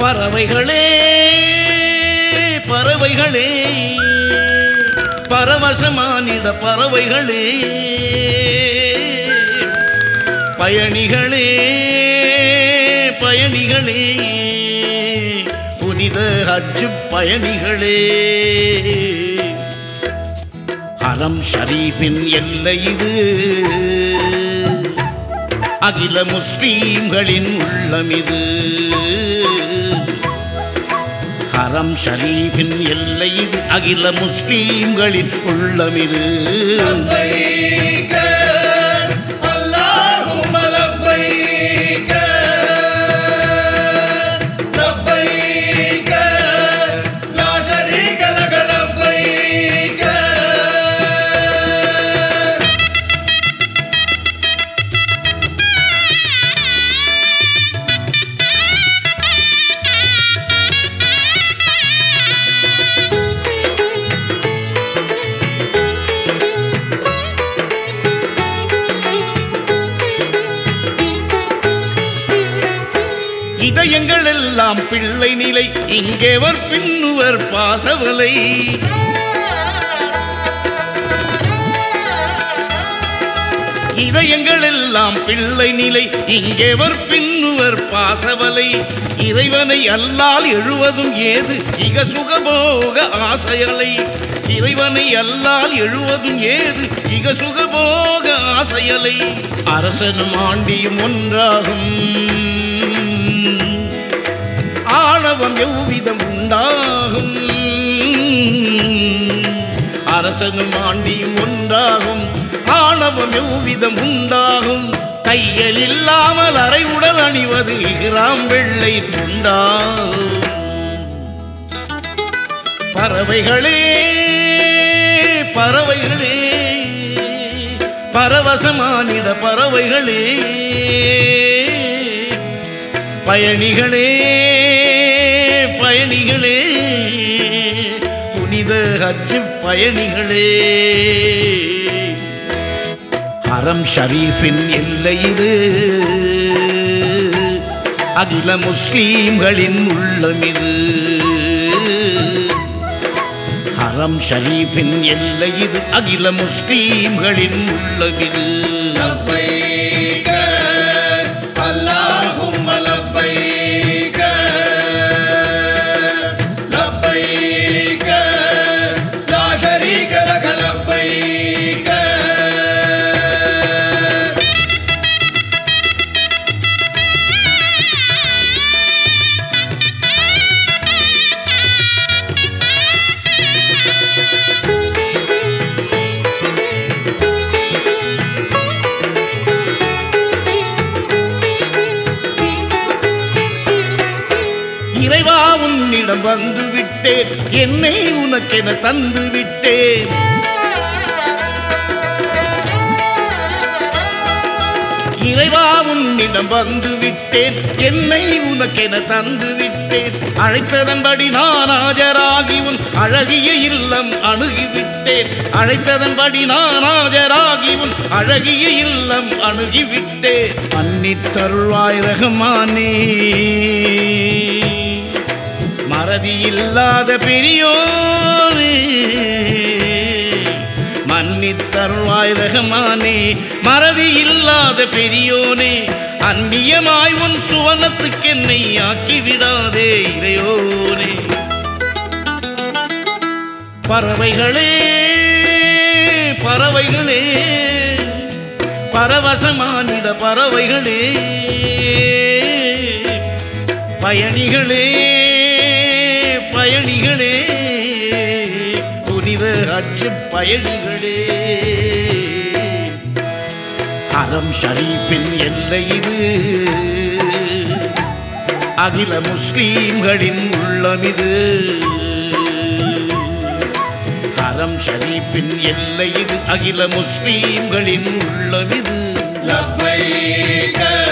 பறவைகளே பறவைகளே பரவசமானிட பறவைகளே பயணிகளே பயணிகளே புனித ஹஜ்ஜு பயணிகளே ஹரம் ஷரீஃபின் எல்லை இது அகில முஸ்லீம்களின் உள்ளம் இது ஹரம் ஷரீஃபின் எல்லை இது அகில முஸ்லீம்களின் உள்ளம் இது لبيك اللهم لبيك لبيك لا شريك لك لبيك இதயங்கள் எல்லாம் பிள்ளை நிலை இங்கேவர் பின்னுவர் பாசவலை இதயங்கள் எல்லாம் பிள்ளை நிலை இங்கேவர் பின்னுவர் பாசவலை இறைவனை அல்லால் எழுவதும் ஏது இக சுகபோக ஆசையலை இறைவனை அல்லால் எழுவதும் ஏது இக சுகபோக ஆசையலை அரசனும் ஆண்டியும் ஒன்றாகும் ஆணவம் எவ்விதம் உண்டாகும் அரசனும் ஆண்டியும் ஒன்றாகும் ஆணவம் எவ்விதம் உண்டாகும் கையில் இல்லாமல் அரை உடல் அணிவது இகிராம் வெள்ளை துண்டாகும் பறவைகளே பறவைகளே பரவசமானிட பறவைகளே பயணிகளே பயணிகளே புனித ஹஜ்ஜு பயணிகளே ஹரம் ஷரீஃபின் எல்லை இது அகில முஸ்லீம்களின் உள்ளம் இது ஹரம் ஷரீஃபின் எல்லை இது அகில முஸ்லீம்களின் உள்ளம் இது لبيك اللهم لبيك لبيك لا شريك لك لبيك இறைவா உன்னிடம் வந்து விட்டேன் என்னை உனக்கென தந்து விட்டேன் இறைவா உன்னிடம் வந்து விட்டேன் என்னை உனக்கென தந்து விட்டேன் அழைத்ததன்படி நான் ஆஜராகி உன் அழகிய இல்லம் அணுகிவிட்டேன் அழைத்ததன்படி நான் ஆஜராகி உன் அழகிய இல்லம் அணுகிவிட்டேன் அன்னித்தருள்வாய் ரகமானே மறதி இல்லாத பெரியோனே மன்னித்தருள்வாய் ரகமானே மறதி இல்லாத பெரியோனே அந்நியமாய் உன் சுவனத்துக்கு என்னை ஆக்கிவிடாதே இறையோனே பறவைகளே பறவைகளே பரவசமானிட பறவைகளே பயணிகளே பயணிகளே புனித அச்சு பயணிகளே ஹரம் ஷரீஃபின் எல்லை இது அகில முஸ்லீம்களின் உள்ளம் இது ஹரம் ஷரீஃபின் எல்லை இது அகில முஸ்லீம்களின் உள்ளம் இது لبيك